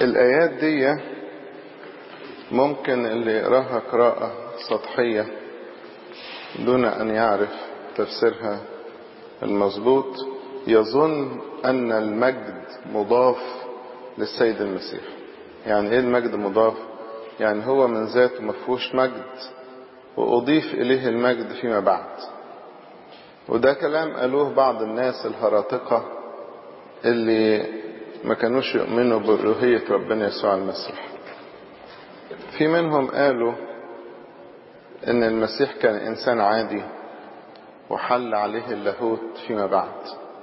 الآيات دي ممكن اللي يقراها قراءة سطحية دون أن يعرف تفسيرها المظبوط يظن أن المجد مضاف للسيد المسيح يعني إيه المجد مضاف يعني هو من ذاته مفهوش مجد وأضيف إليه المجد فيما بعد وده كلام قالوه بعض الناس الهراطقة اللي ما كانوش يؤمنوا بألوهية ربنا يسوع المسيح في منهم قالوا ان المسيح كان انسان عادي وحل عليه اللاهوت فيما بعد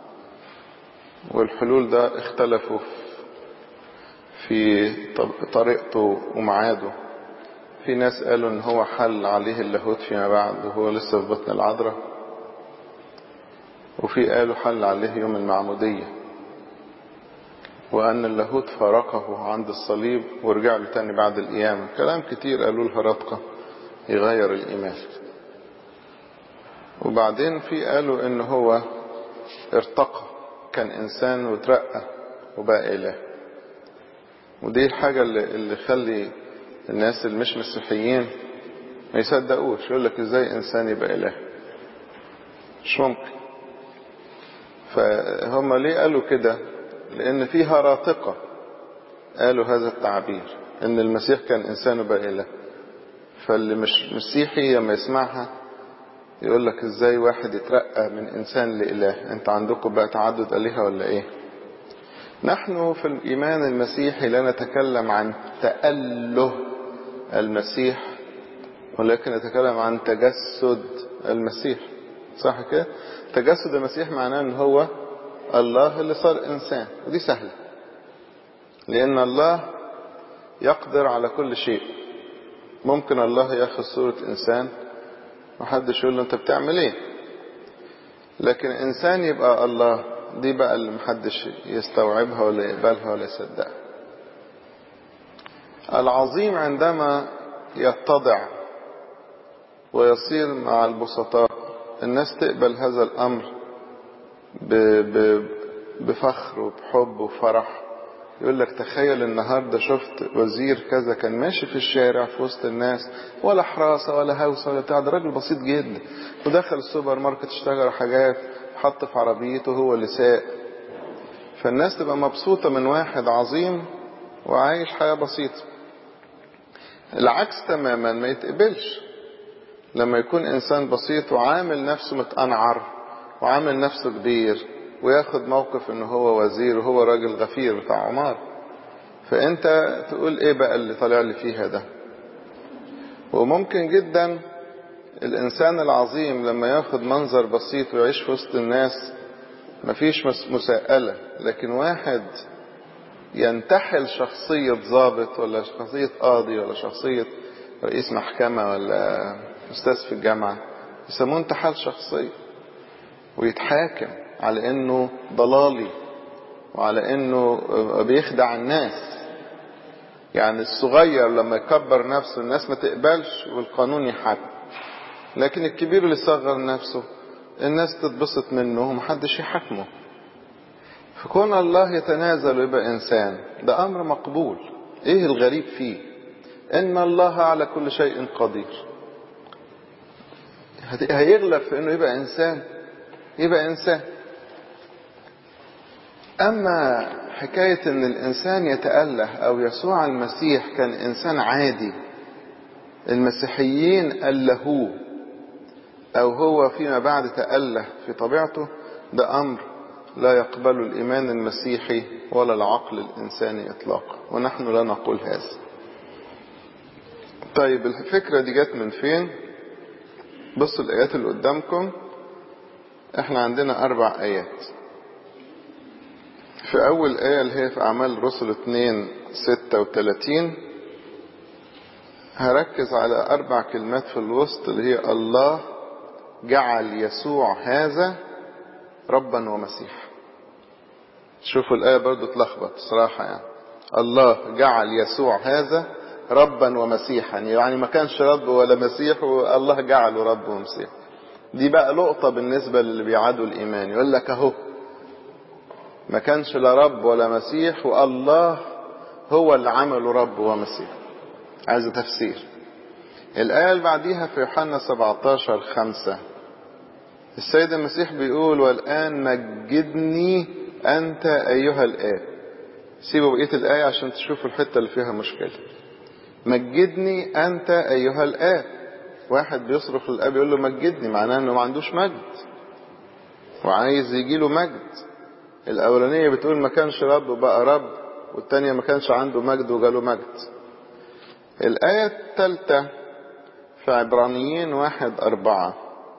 والحلول ده اختلفوا في طريقته ومعاده في ناس قالوا ان هو حل عليه اللاهوت فيما بعد وهو لسه في بطن العذراء وفي قالوا حل عليه يوم المعمودية وأن اللاهوت فارقه عند الصليب ورجع له تاني بعد القيامة كلام كتير قالوا الهرطقة يغير الإيمان وبعدين في قالوا ان هو ارتقى كان انسان وترقى وبقى اله ودي الحاجة اللي, اللي خلي الناس اللي مش مسيحيين ما يصدقوش يقول لك ازاي انسان يبقى اله مش ممكن فهم ليه قالوا كده لان في هراطقة قالوا هذا التعبير ان المسيح كان انسان وبقى اله فاللي مش مسيحي لما يسمعها يقول لك ازاي واحد يترقى من انسان لاله انت عندكم بقى تعدد الهه ولا ايه نحن في الايمان المسيحي لا نتكلم عن تاله المسيح ولكن نتكلم عن تجسد المسيح صح كده تجسد المسيح معناه ان هو الله اللي صار انسان ودي سهله لان الله يقدر على كل شيء ممكن الله ياخذ صوره انسان محدش يقول له انت بتعمل ايه لكن انسان يبقى الله دي بقى اللي محدش يستوعبها ولا يقبلها ولا يصدقها العظيم عندما يتضع ويصير مع البسطاء الناس تقبل هذا الامر ب ب بفخر وبحب وفرح يقول لك تخيل النهاردة شفت وزير كذا كان ماشي في الشارع في وسط الناس ولا حراسة ولا هوسة ولا بتاع ده راجل بسيط جدا ودخل السوبر ماركت اشتغل حاجات حط في عربيته هو اللي ساق فالناس تبقى مبسوطة من واحد عظيم وعايش حياة بسيطة العكس تماما ما يتقبلش لما يكون انسان بسيط وعامل نفسه متأنعر وعامل نفسه كبير وياخد موقف ان هو وزير وهو راجل غفير بتاع عمار فانت تقول ايه بقى اللي طالع لي فيها ده وممكن جدا الانسان العظيم لما ياخد منظر بسيط ويعيش في وسط الناس مفيش مساءلة لكن واحد ينتحل شخصية ضابط ولا شخصية قاضي ولا شخصية رئيس محكمة ولا أستاذ في الجامعة يسموه انتحال شخصية ويتحاكم على انه ضلالي وعلى انه بيخدع الناس يعني الصغير لما يكبر نفسه الناس ما تقبلش والقانون يحكم لكن الكبير اللي صغر نفسه الناس تتبسط منه ومحدش يحاكمه فكون الله يتنازل ويبقى انسان ده امر مقبول ايه الغريب فيه ان الله على كل شيء قدير هيغلب في انه يبقى انسان يبقى انسان أما حكاية أن الإنسان يتأله أو يسوع المسيح كان إنسان عادي المسيحيين ألهوه أو هو فيما بعد تأله في طبيعته ده أمر لا يقبل الإيمان المسيحي ولا العقل الإنساني إطلاقا ونحن لا نقول هذا طيب الفكرة دي جت من فين بصوا الآيات اللي قدامكم احنا عندنا أربع آيات في أول آية اللي هي في أعمال الرسل 2 36 هركز على أربع كلمات في الوسط اللي هي الله جعل يسوع هذا ربا ومسيحا شوفوا الآية برضو تلخبط صراحة يعني الله جعل يسوع هذا ربا ومسيحا يعني ما كانش رب ولا مسيح والله جعله رب ومسيح دي بقى لقطة بالنسبة للي بيعادوا الإيمان يقول لك أهو ما كانش لا رب ولا مسيح والله هو اللي عمله رب ومسيح عايز تفسير الآية اللي بعديها في يوحنا 17 5 السيد المسيح بيقول والآن مجدني أنت أيها الآب سيبوا بقية الآية عشان تشوفوا الحتة اللي فيها مشكلة مجدني أنت أيها الآب واحد بيصرخ للآب يقول له مجدني معناه أنه ما عندوش مجد وعايز يجي له مجد الأولانية بتقول ما كانش رب وبقى رب والتانية ما كانش عنده مجد وجاله مجد الآية الثالثة في عبرانيين واحد أربعة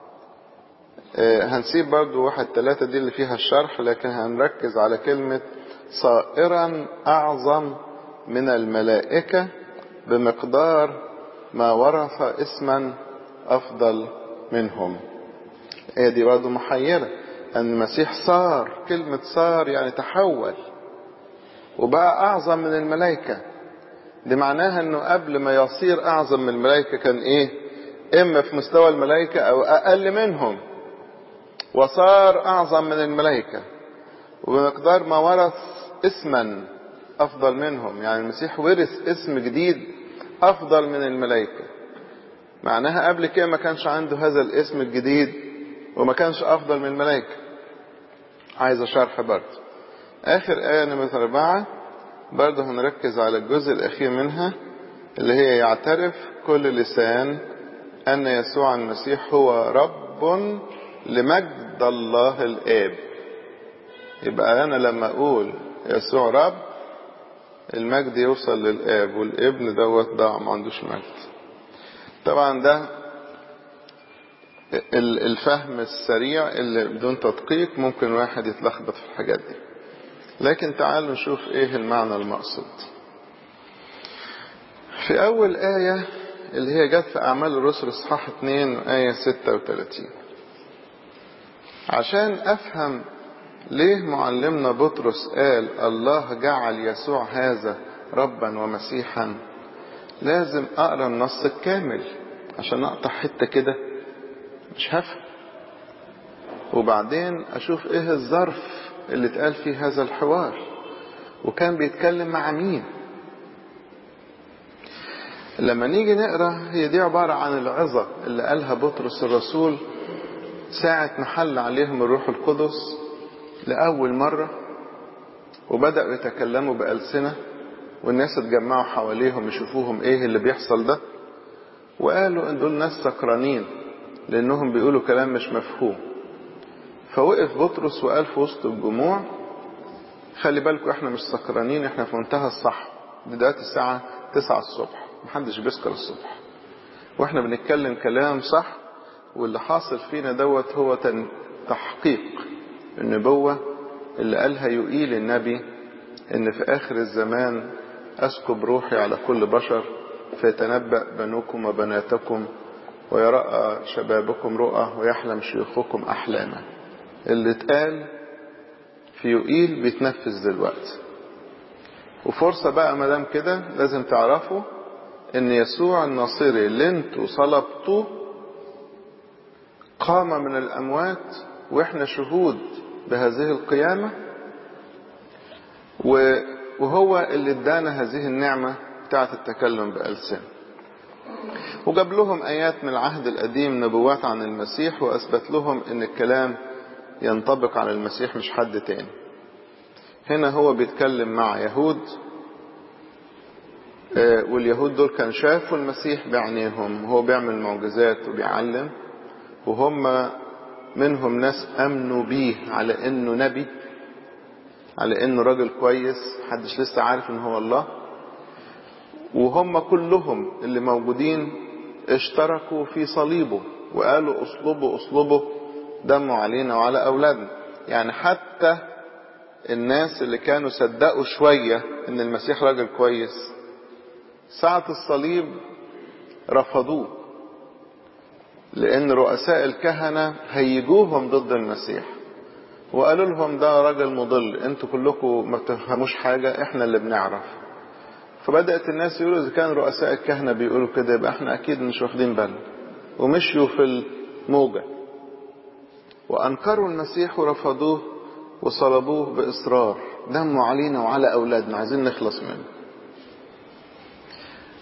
هنسيب برضو واحد ثلاثة دي اللي فيها الشرح لكن هنركز على كلمة صائرا أعظم من الملائكة بمقدار ما ورث اسما أفضل منهم هي دي برضو محيرة أن المسيح صار كلمة صار يعني تحول وبقى أعظم من الملائكة دي معناها أنه قبل ما يصير أعظم من الملائكة كان إيه إما في مستوى الملائكة أو أقل منهم وصار أعظم من الملائكة وبمقدار ما ورث اسما أفضل منهم يعني المسيح ورث اسم جديد أفضل من الملائكة معناها قبل كده ما كانش عنده هذا الاسم الجديد وما كانش أفضل من الملائكة عايز شرح برضه آخر آية نمرة أربعة برضه هنركز على الجزء الأخير منها اللي هي يعترف كل لسان أن يسوع المسيح هو رب لمجد الله الآب يبقى أنا لما أقول يسوع رب المجد يوصل للآب والابن دوت ضاع ما عندوش مجد طبعا ده الفهم السريع اللي بدون تدقيق ممكن واحد يتلخبط في الحاجات دي لكن تعالوا نشوف ايه المعنى المقصود في اول آية اللي هي جت في اعمال الرسل اصحاح 2 آية 36 عشان افهم ليه معلمنا بطرس قال الله جعل يسوع هذا ربا ومسيحا لازم اقرا النص الكامل عشان اقطع حته كده مش هفهم وبعدين اشوف ايه الظرف اللي اتقال فيه هذا الحوار وكان بيتكلم مع مين لما نيجي نقرا هي دي عباره عن العظه اللي قالها بطرس الرسول ساعه ما حل عليهم الروح القدس لاول مره وبداوا يتكلموا بالسنه والناس اتجمعوا حواليهم يشوفوهم ايه اللي بيحصل ده وقالوا ان دول ناس سكرانين لانهم بيقولوا كلام مش مفهوم فوقف بطرس وقال في وسط الجموع خلي بالكم احنا مش سكرانين احنا في منتهى الصح دلوقتي الساعة تسعة الصبح محدش بيسكر الصبح واحنا بنتكلم كلام صح واللي حاصل فينا دوت هو تحقيق النبوة اللي قالها يقيل النبي ان في اخر الزمان اسكب روحي على كل بشر فيتنبأ بنوكم وبناتكم ويرأى شبابكم رؤى ويحلم شيوخكم أحلاما اللي اتقال في يقيل بيتنفذ دلوقتي وفرصة بقى مدام كده لازم تعرفوا ان يسوع الناصري اللي انتوا صلبتوه قام من الأموات واحنا شهود بهذه القيامة وهو اللي ادانا هذه النعمة بتاعت التكلم بألسن وجاب لهم آيات من العهد القديم نبوات عن المسيح وأثبت لهم أن الكلام ينطبق على المسيح مش حد تاني هنا هو بيتكلم مع يهود واليهود دول كان شافوا المسيح بعينيهم وهو بيعمل معجزات وبيعلم وهم منهم ناس أمنوا بيه على أنه نبي على أنه راجل كويس محدش لسه عارف أنه هو الله وهم كلهم اللي موجودين اشتركوا في صليبه وقالوا اصلبوا اصلبوا دموا علينا وعلى اولادنا يعني حتى الناس اللي كانوا صدقوا شوية ان المسيح راجل كويس ساعة الصليب رفضوه لان رؤساء الكهنة هيجوهم ضد المسيح وقالوا لهم ده راجل مضل انتوا كلكم ما تفهموش حاجة احنا اللي بنعرف فبدأت الناس يقولوا إذا كان رؤساء الكهنة بيقولوا كده يبقى احنا أكيد مش واخدين بالنا ومشيوا في الموجة وأنكروا المسيح ورفضوه وصلبوه بإصرار دموا علينا وعلى أولادنا عايزين نخلص منه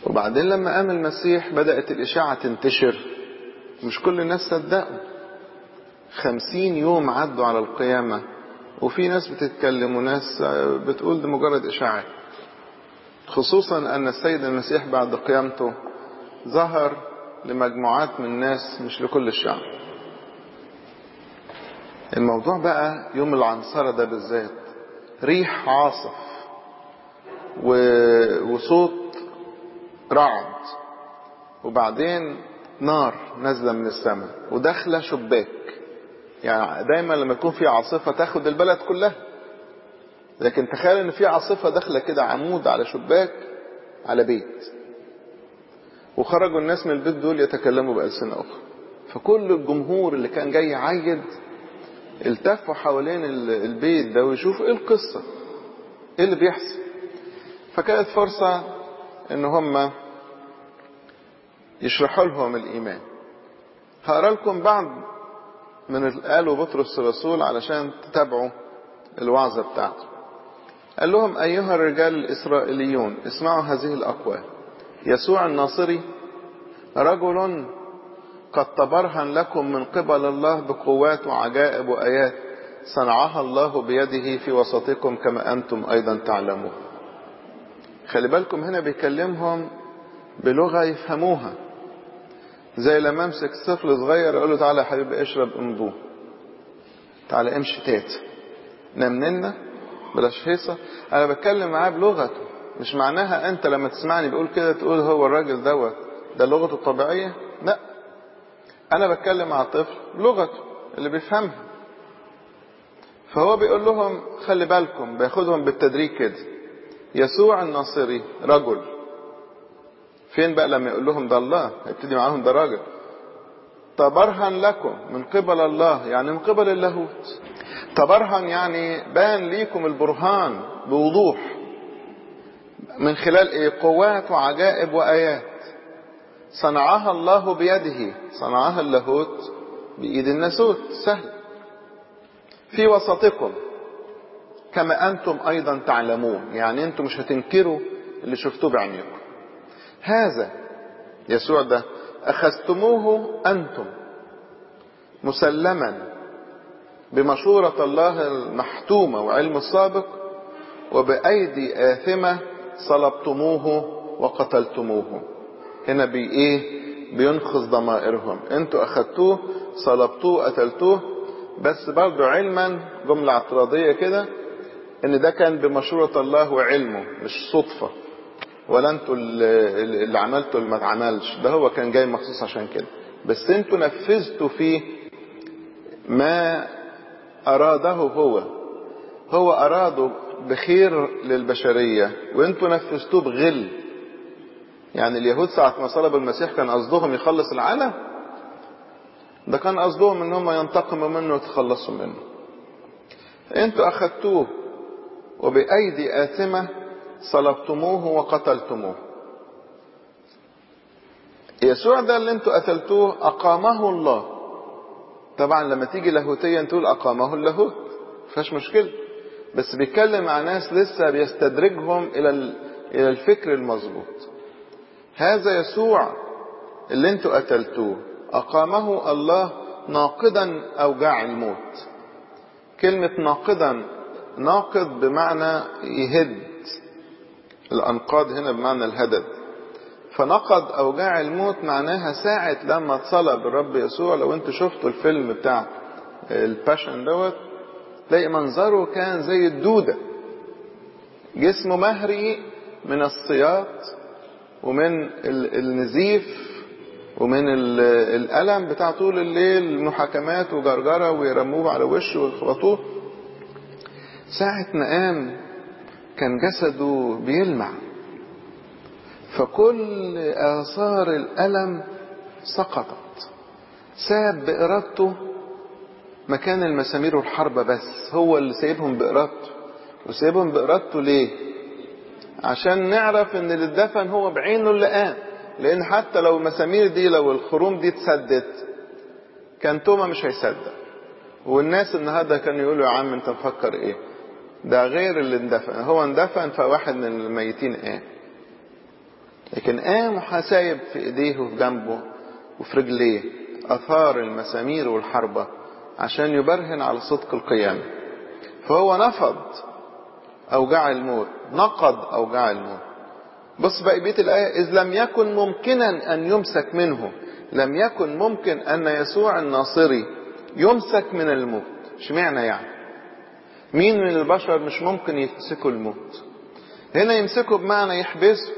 وبعدين لما قام المسيح بدأت الإشاعة تنتشر مش كل الناس صدقوا خمسين يوم عدوا على القيامة وفي ناس بتتكلم وناس بتقول ده مجرد إشاعات خصوصا أن السيد المسيح بعد قيامته ظهر لمجموعات من الناس مش لكل الشعب الموضوع بقى يوم العنصرة ده بالذات ريح عاصف و... وصوت رعد وبعدين نار نازلة من السماء وداخلة شباك يعني دايما لما يكون في عاصفة تاخد البلد كلها لكن تخيل ان في عاصفة داخلة كده عمود على شباك على بيت وخرجوا الناس من البيت دول يتكلموا بألسنة أخرى فكل الجمهور اللي كان جاي يعيد التفوا حوالين البيت ده ويشوفوا ايه القصة ايه اللي بيحصل فكانت فرصة ان هم يشرحوا لهم الايمان هقرا لكم بعض من اللي قاله بطرس الرسول علشان تتابعوا الوعظة بتاعته قال لهم أيها الرجال الإسرائيليون اسمعوا هذه الأقوال يسوع الناصري رجل قد تبرهن لكم من قبل الله بقوات وعجائب وآيات صنعها الله بيده في وسطكم كما أنتم أيضا تعلمون خلي بالكم هنا بيكلمهم بلغة يفهموها زي لما امسك طفل صغير اقول له تعالى يا حبيبي اشرب امضوه تعالى امشي تات نمننا بلاش هيصة انا بتكلم معاه بلغته مش معناها انت لما تسمعني بقول كده تقول هو الراجل دوت ده لغته الطبيعية لا انا بتكلم مع الطفل بلغته اللي بيفهمها فهو بيقول لهم خلي بالكم بياخدهم بالتدريج كده يسوع الناصري رجل فين بقى لما يقول لهم ده الله هيبتدي معاهم ده راجل تبرهن لكم من قبل الله يعني من قبل اللاهوت تبرهن يعني بان ليكم البرهان بوضوح من خلال ايه قوات وعجائب وايات صنعها الله بيده صنعها اللاهوت بايد الناسوت سهل في وسطكم كما انتم ايضا تعلمون يعني انتم مش هتنكروا اللي شفتوه بعينيكم هذا يسوع ده أخذتموه أنتم مسلما بمشورة الله المحتومة وعلم السابق وبأيدي آثمة صلبتموه وقتلتموه هنا بي ايه بينخذ ضمائرهم انتوا اخدتوه صلبتوه قتلتوه بس برضو علما جملة اعتراضية كده ان ده كان بمشورة الله وعلمه مش صدفة ولا انتوا اللي عملتوا اللي ما اتعملش ده هو كان جاي مخصوص عشان كده بس انتوا نفذتوا فيه ما اراده هو هو اراده بخير للبشرية وانتوا نفذتوه بغل يعني اليهود ساعة ما صلب المسيح كان قصدهم يخلص العالم ده كان قصدهم ان هم ينتقموا منه ويتخلصوا منه انتوا اخدتوه وبأيدي آثمة صلبتموه وقتلتموه يسوع ده اللي انتوا قتلتوه أقامه الله طبعا لما تيجي لاهوتيا تقول أقامه اللاهوت فيهاش مشكلة بس بيتكلم مع ناس لسه بيستدرجهم إلى إلى الفكر المظبوط هذا يسوع اللي انتوا قتلتوه أقامه الله ناقدا أوجاع الموت كلمة ناقدا ناقد بمعنى يهد الأنقاض هنا بمعنى الهدد فنقض أوجاع الموت معناها ساعة لما اتصلب الرب يسوع لو انتوا شفتوا الفيلم بتاع الباشن دوت تلاقي منظره كان زي الدودة جسمه مهري من الصياط ومن النزيف ومن الألم بتاع طول الليل محاكمات وجرجرة ويرموه على وشه ويخبطوه ساعة ما قام كان جسده بيلمع فكل آثار الألم سقطت ساب بإرادته مكان المسامير والحربة بس هو اللي سايبهم بإرادته وسايبهم بإرادته ليه عشان نعرف ان اللي اتدفن هو بعينه اللي قام لان حتى لو المسامير دي لو الخروم دي اتسدت كان توما مش هيصدق والناس النهارده كانوا يقولوا يا عم انت مفكر ايه ده غير اللي اندفن هو اندفن فواحد من الميتين قام لكن قام سايب في ايديه وفي جنبه وفي رجليه اثار المسامير والحربة عشان يبرهن على صدق القيامة فهو نفض اوجاع الموت نقض اوجاع الموت بص بقى بيت الآية إذ لم يكن ممكنا أن يمسك منه لم يكن ممكن أن يسوع الناصري يمسك من الموت اشمعنى يعني مين من البشر مش ممكن يمسكوا الموت هنا يمسكه بمعنى يحبسه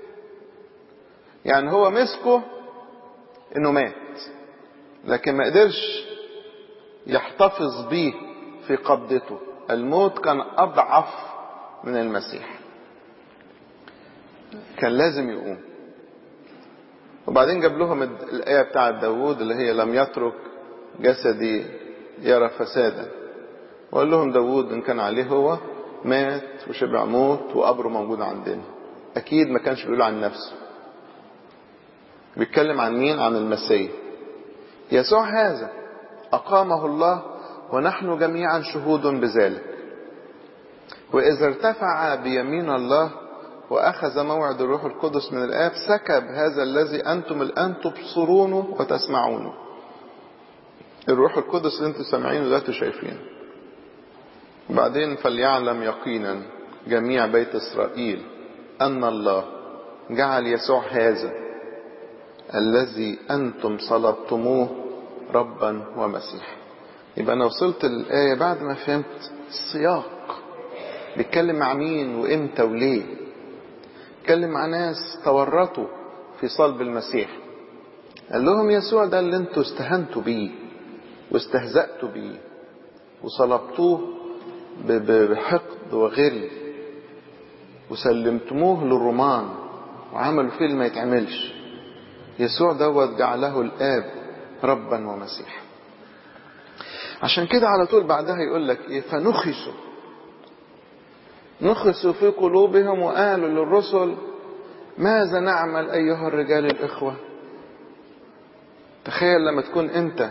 يعني هو مسكه انه مات لكن ما قدرش يحتفظ بيه في قبضته الموت كان اضعف من المسيح كان لازم يقوم وبعدين جاب لهم الآية بتاعة داوود اللي هي لم يترك جسدي يرى فسادا وقال لهم داوود إن كان عليه هو مات وشبع موت وقبره موجود عندنا أكيد ما كانش بيقول عن نفسه بيتكلم عن مين عن المسيح يسوع هذا أقامه الله ونحن جميعا شهود بذلك وإذا ارتفع بيمين الله وأخذ موعد الروح القدس من الآب سكب هذا الذي أنتم الآن تبصرونه وتسمعونه الروح القدس اللي انتم سامعينه ده شايفينه بعدين فليعلم يقينا جميع بيت إسرائيل أن الله جعل يسوع هذا الذي أنتم صلبتموه ربا ومسيحا يبقى أنا وصلت الآية بعد ما فهمت السياق بيتكلم مع مين وإمتى وليه اتكلم مع ناس تورطوا في صلب المسيح قال لهم يسوع ده اللي انتوا استهنتوا بيه واستهزأتوا بيه وصلبتوه بحقد وغل وسلمتموه للرومان وعملوا فيه اللي ما يتعملش يسوع دوت جعله الآب ربا ومسيحا عشان كده على طول بعدها يقول لك ايه فنخسوا نخسوا في قلوبهم وقالوا للرسل ماذا نعمل أيها الرجال الإخوة تخيل لما تكون أنت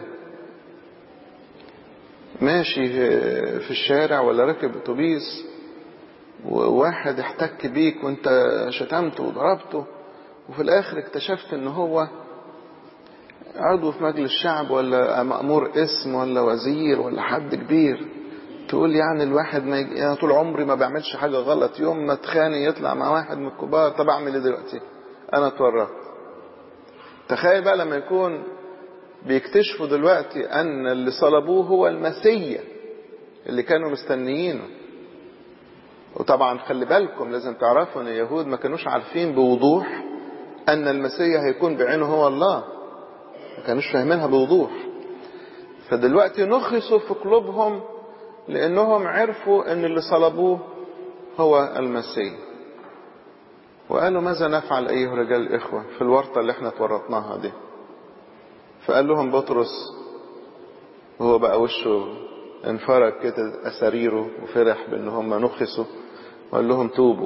ماشي في الشارع ولا راكب اتوبيس وواحد احتك بيك وانت شتمته وضربته وفي الاخر اكتشفت ان هو عضو في مجلس الشعب ولا مأمور اسم ولا وزير ولا حد كبير تقول يعني الواحد ما يجي انا طول عمري ما بعملش حاجه غلط يوم ما اتخانق يطلع مع واحد من الكبار طب اعمل ايه دلوقتي انا اتورطت تخيل بقى لما يكون بيكتشفوا دلوقتي ان اللي صلبوه هو المسيا اللي كانوا مستنيينه وطبعا خلي بالكم لازم تعرفوا ان اليهود ما كانوش عارفين بوضوح ان المسيا هيكون بعينه هو الله ما كانوش فاهمينها بوضوح فدلوقتي نخسوا في قلوبهم لانهم عرفوا ان اللي صلبوه هو المسيح وقالوا ماذا نفعل ايها رجال الاخوه في الورطه اللي احنا اتورطناها دي فقال لهم بطرس وهو بقى وشه انفرج كده اساريره وفرح بان هم نخسوا وقال لهم توبوا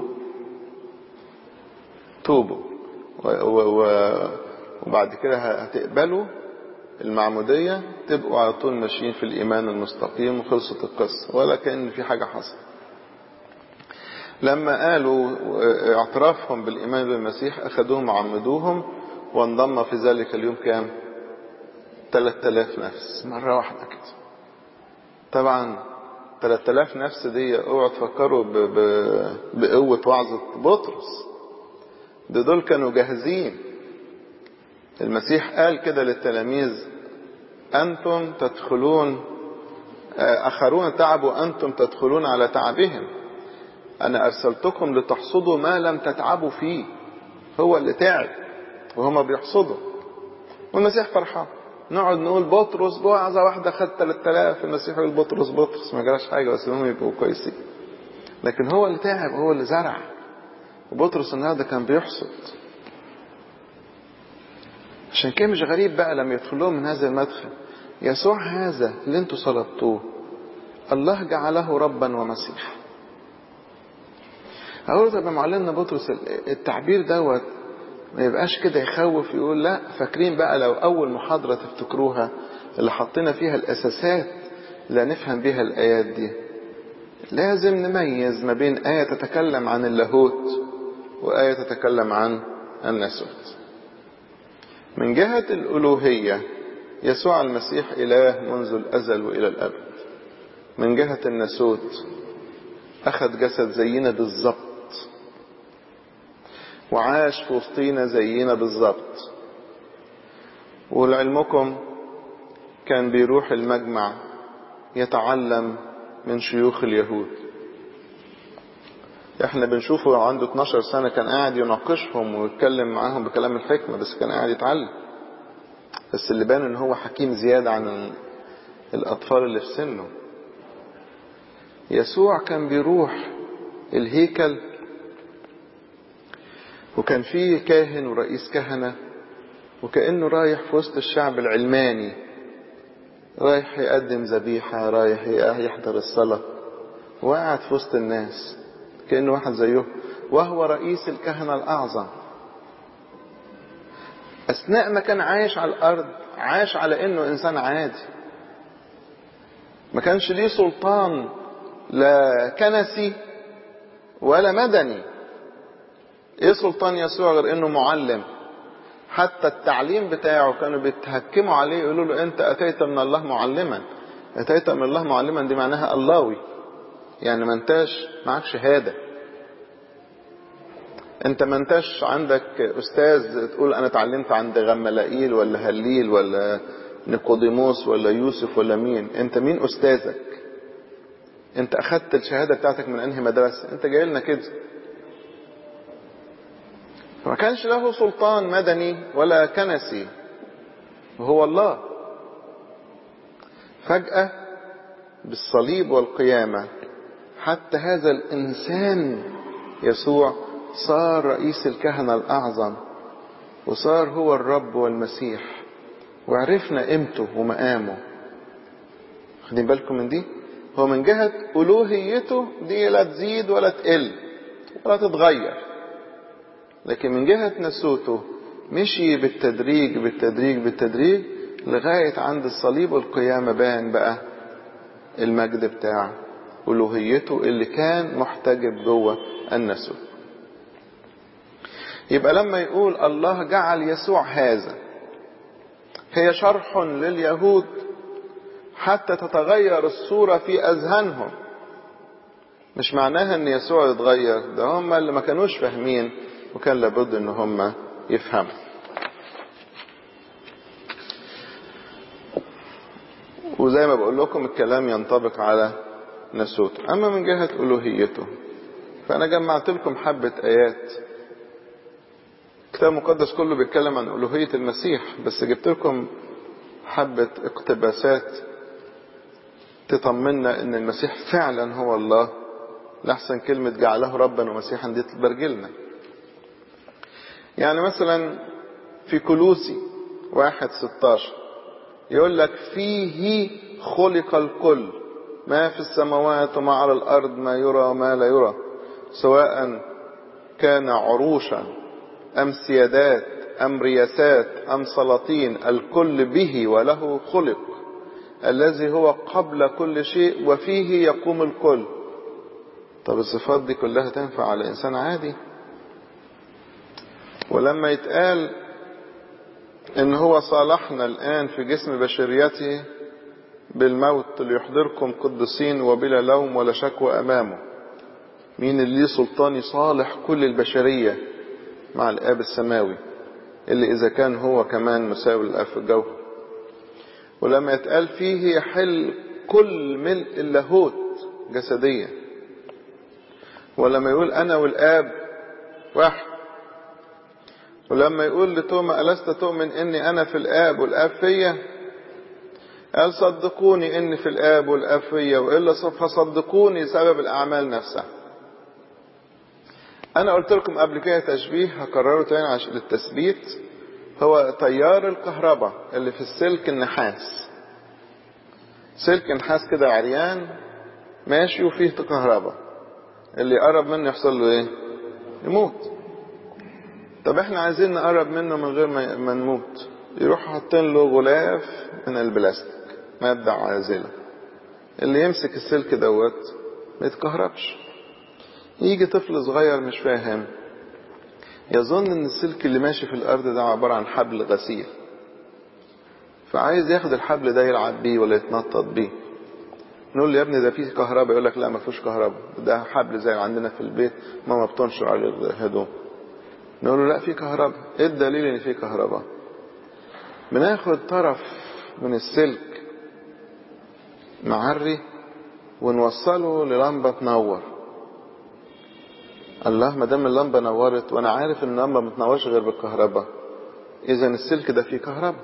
توبوا و و و وبعد كده هتقبلوا المعمودية تبقوا على طول ماشيين في الإيمان المستقيم وخلصت القصة ولا كأن في حاجة حصلت لما قالوا اعترافهم بالإيمان بالمسيح أخذوهم وعمدوهم وانضم في ذلك اليوم كام 3000 نفس مرة واحدة كده طبعا 3000 نفس دي اوعوا تفكروا ب... ب... بقوة وعظة بطرس ده دول كانوا جاهزين المسيح قال كده للتلاميذ أنتم تدخلون آخرون تعبوا أنتم تدخلون على تعبهم أنا أرسلتكم لتحصدوا ما لم تتعبوا فيه هو اللي تعب وهما بيحصدوا والمسيح فرحان نقعد نقول بطرس بوعظة واحدة خد 3000 المسيح يقول بطرس بطرس ما جراش حاجة بس هم يبقوا كويسين لكن هو اللي تعب هو اللي زرع وبطرس النهارده كان بيحصد عشان كده مش غريب بقى لما يدخلون من هذا المدخل يسوع هذا اللي انتوا صلبتوه الله جعله ربا ومسيحا أقول طب معلمنا بطرس التعبير دوت ما يبقاش كده يخوف يقول لا فاكرين بقى لو أول محاضرة تفتكروها اللي حطينا فيها الأساسات اللي نفهم بيها الآيات دي لازم نميز ما بين آية تتكلم عن اللاهوت وآية تتكلم عن الناسوت من جهة الألوهية يسوع المسيح إله منذ الأزل وإلى الأبد من جهة الناسوت أخذ جسد زينا بالظبط وعاش في وسطينا زينا بالظبط ولعلمكم كان بيروح المجمع يتعلم من شيوخ اليهود احنا بنشوفه عنده 12 سنة كان قاعد يناقشهم ويتكلم معاهم بكلام الحكمة بس كان قاعد يتعلم بس اللي بان ان هو حكيم زيادة عن الاطفال اللي في سنه يسوع كان بيروح الهيكل وكان فيه كاهن ورئيس كهنة وكأنه رايح في وسط الشعب العلماني رايح يقدم ذبيحة رايح يحضر الصلاة وقاعد في وسط الناس كأنه واحد زيه وهو رئيس الكهنة الأعظم أثناء ما كان عايش على الأرض عاش على إنه إنسان عادي ما كانش ليه سلطان لا كنسي ولا مدني ايه سلطان يسوع غير انه معلم حتى التعليم بتاعه كانوا بيتهكموا عليه يقولوا له انت اتيت من الله معلما اتيت من الله معلما دي معناها اللهوي يعني ما انتاش معاك شهاده انت ما انتاش عندك استاذ تقول انا اتعلمت عند غملائيل ولا هليل ولا نيقوديموس ولا يوسف ولا مين انت مين استاذك انت اخدت الشهاده بتاعتك من انهي مدرسه انت جاي لنا كده فما كانش له سلطان مدني ولا كنسي وهو الله فجاه بالصليب والقيامه حتى هذا الانسان يسوع صار رئيس الكهنه الاعظم وصار هو الرب والمسيح وعرفنا قيمته ومقامه واخدين بالكم من دي هو من جهة ألوهيته دي لا تزيد ولا تقل ولا تتغير لكن من جهة نسوته مشي بالتدريج بالتدريج بالتدريج لغاية عند الصليب والقيامة بان بقى المجد بتاع ألوهيته اللي كان محتجب جوه النسوت يبقى لما يقول الله جعل يسوع هذا هي شرح لليهود حتى تتغير الصورة في أذهانهم مش معناها ان يسوع يتغير ده هم اللي ما كانوش فاهمين وكان لابد ان هم يفهموا وزي ما بقول لكم الكلام ينطبق على نسوته اما من جهة الوهيته فانا جمعت لكم حبة ايات الكتاب المقدس كله بيتكلم عن الوهية المسيح بس جبت لكم حبة اقتباسات تطمنا ان المسيح فعلا هو الله لحسن كلمة جعله ربا ومسيحا دي تبرجلنا يعني مثلا في كلوسي واحد ستاشر يقول لك فيه خلق الكل ما في السماوات وما على الأرض ما يرى وما لا يرى سواء كان عروشا أم سيادات أم رياسات أم سلاطين الكل به وله خلق الذي هو قبل كل شيء وفيه يقوم الكل طب الصفات دي كلها تنفع على إنسان عادي ولما يتقال إن هو صالحنا الآن في جسم بشريته بالموت ليحضركم قدسين وبلا لوم ولا شكوى أمامه مين اللي ليه سلطان يصالح كل البشرية مع الآب السماوي اللي إذا كان هو كمان مساوي للآب في الجوهر ولما يتقال فيه يحل كل ملء اللاهوت جسديا ولما يقول أنا والآب واحد ولما يقول لتوما ألست تؤمن إني أنا في الآب والآب فيا قال صدقوني إني في الآب والآب فيا وإلا فصدقوني سبب الأعمال نفسها أنا قلت لكم قبل كده تشبيه هكرره تاني عشان للتثبيت هو تيار الكهرباء اللي في السلك النحاس سلك نحاس كده عريان ماشي وفيه كهرباء اللي يقرب منه يحصل له ايه يموت طب احنا عايزين نقرب منه من غير ما نموت يروح حاطين له غلاف من البلاستيك مادة عازلة اللي يمسك السلك دوت ما يتكهربش يجي طفل صغير مش فاهم يظن ان السلك اللي ماشي في الارض ده عبارة عن حبل غسيل فعايز ياخد الحبل ده يلعب بيه ولا يتنطط بيه نقول له يا ابني ده فيه كهرباء يقول لك لا ما فيهوش كهرباء ده حبل زي عندنا في البيت ماما بتنشر عليه الهدوم نقول له لا في كهرباء ايه الدليل ان في كهرباء بناخد طرف من السلك معري ونوصله للمبة تنور الله ما دام اللمبة نورت وانا عارف ان اللمبة ما بتنورش غير بالكهرباء اذا السلك ده فيه كهرباء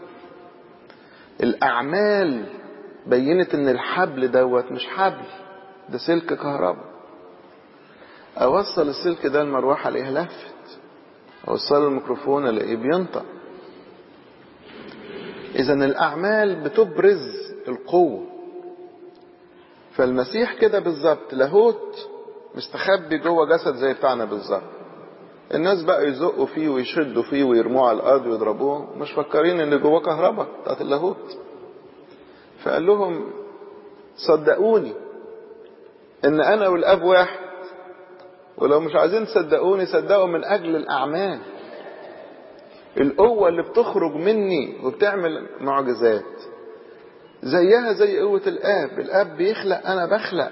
الاعمال بينت ان الحبل دوت مش حبل ده سلك كهرباء اوصل السلك ده المروحة الاقيه لفت اوصل الميكروفون الاقيه بينطق اذا الاعمال بتبرز القوة فالمسيح كده بالظبط لاهوت مستخبي جوه جسد زي بتاعنا بالظبط الناس بقى يزقوا فيه ويشدوا فيه ويرموه على الارض ويضربوه مش فكرين ان جواه كهرباء بتاعت اللاهوت فقال لهم صدقوني ان انا والاب واحد ولو مش عايزين تصدقوني صدقوا من اجل الاعمال القوة اللي بتخرج مني وبتعمل معجزات زيها زي قوة الاب الاب بيخلق انا بخلق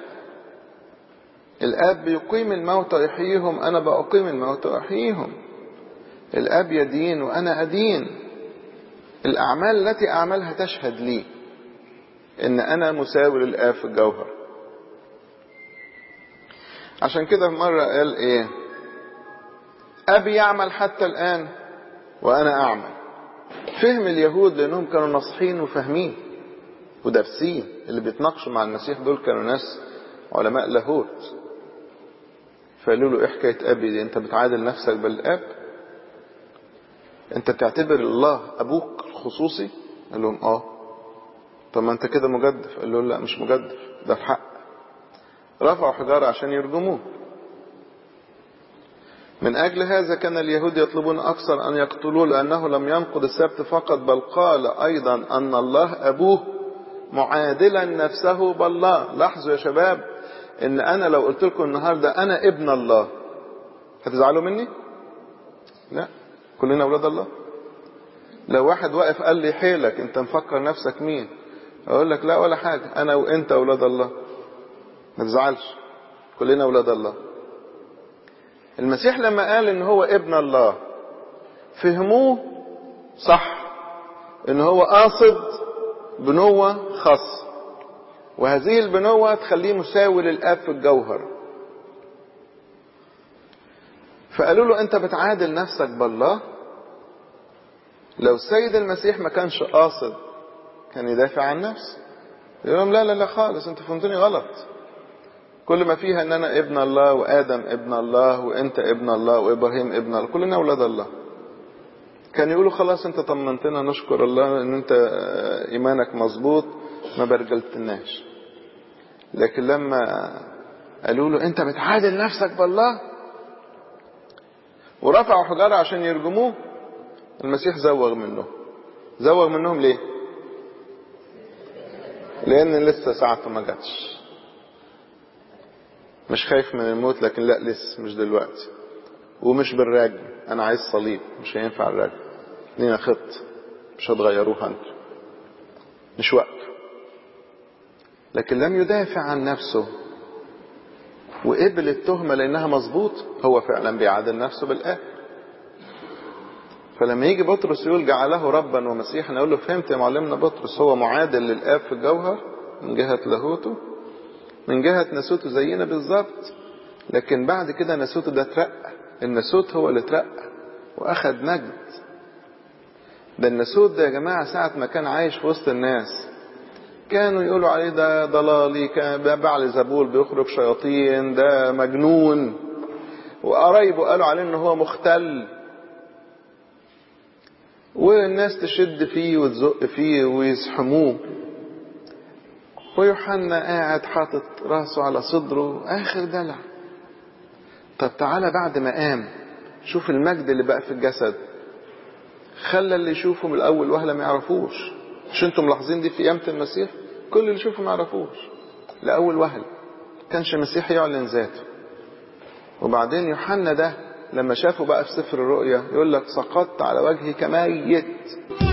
الاب يقيم الموتى يحييهم انا بأقيم الموتى واحييهم الاب يدين وانا ادين الاعمال التي اعملها تشهد لي ان انا مساوي للاب في الجوهر عشان كده في مرة قال ايه ابي يعمل حتى الان وانا اعمل فهم اليهود لانهم كانوا ناصحين وفاهمين ودارسين اللي بيتناقشوا مع المسيح دول كانوا ناس علماء لاهوت فقالوا له ايه حكايه ابي دي انت بتعادل نفسك بالاب انت بتعتبر الله ابوك الخصوصي قال لهم اه طب ما انت كده مجدف قال له لا مش مجدف ده الحق رفعوا حجارة عشان يرجموه من أجل هذا كان اليهود يطلبون أكثر أن يقتلوه لأنه لم ينقض السبت فقط بل قال أيضا أن الله أبوه معادلا نفسه بالله لاحظوا يا شباب إن أنا لو قلت لكم النهاردة أنا ابن الله هتزعلوا مني؟ لا كلنا أولاد الله لو واحد واقف قال لي حيلك أنت مفكر نفسك مين؟ أقول لك لا ولا حاجة أنا وأنت أولاد الله ما تزعلش كلنا أولاد الله المسيح لما قال ان هو ابن الله فهموه صح ان هو قاصد بنوة خاصة وهذه البنوة تخليه مساوي للآب في الجوهر فقالوا له انت بتعادل نفسك بالله لو السيد المسيح ما كانش قاصد كان يدافع عن نفسه يقول لهم لا لا لا خالص انتوا فهمتوني غلط كل ما فيها ان انا ابن الله وادم ابن الله وانت ابن الله وابراهيم ابن الله كلنا اولاد الله كان يقولوا خلاص انت طمنتنا نشكر الله ان انت ايمانك مظبوط ما برجلتناش لكن لما قالوا له انت بتعادل نفسك بالله ورفعوا حجارة عشان يرجموه المسيح زوغ منه زوغ منهم ليه لان لسه ساعته ما جاتش مش خايف من الموت لكن لا لسه مش دلوقتي ومش بالرجم انا عايز صليب مش هينفع الرجم لينا خط مش هتغيروها انتوا مش وقت لكن لم يدافع عن نفسه وقبل التهمة لأنها مظبوط هو فعلا بيعادل نفسه بالآب فلما يجي بطرس يقول جعله ربا ومسيحا يقول له فهمت يا معلمنا بطرس هو معادل للآب في الجوهر من جهة لاهوته من جهة ناسوته زينا بالظبط لكن بعد كده ناسوته ده اترقى الناسوت هو اللي اترقى واخد مجد ده الناسوت ده يا جماعة ساعة ما كان عايش في وسط الناس كانوا يقولوا عليه ده ضلالي كان بعل زبول بيخرج شياطين ده مجنون وقرايبه قالوا عليه ان هو مختل والناس تشد فيه وتزق فيه ويزحموه ويوحنا قاعد حاطط راسه على صدره اخر دلع طب تعالى بعد ما قام شوف المجد اللي بقى في الجسد خلى اللي يشوفه من الاول وهله ما يعرفوش مش انتم ملاحظين دي في قيامه المسيح كل اللي يشوفه ما يعرفوش لاول وهله كانش المسيح يعلن ذاته وبعدين يوحنا ده لما شافوا بقى في سفر الرؤيا يقول لك سقطت على وجهي كميت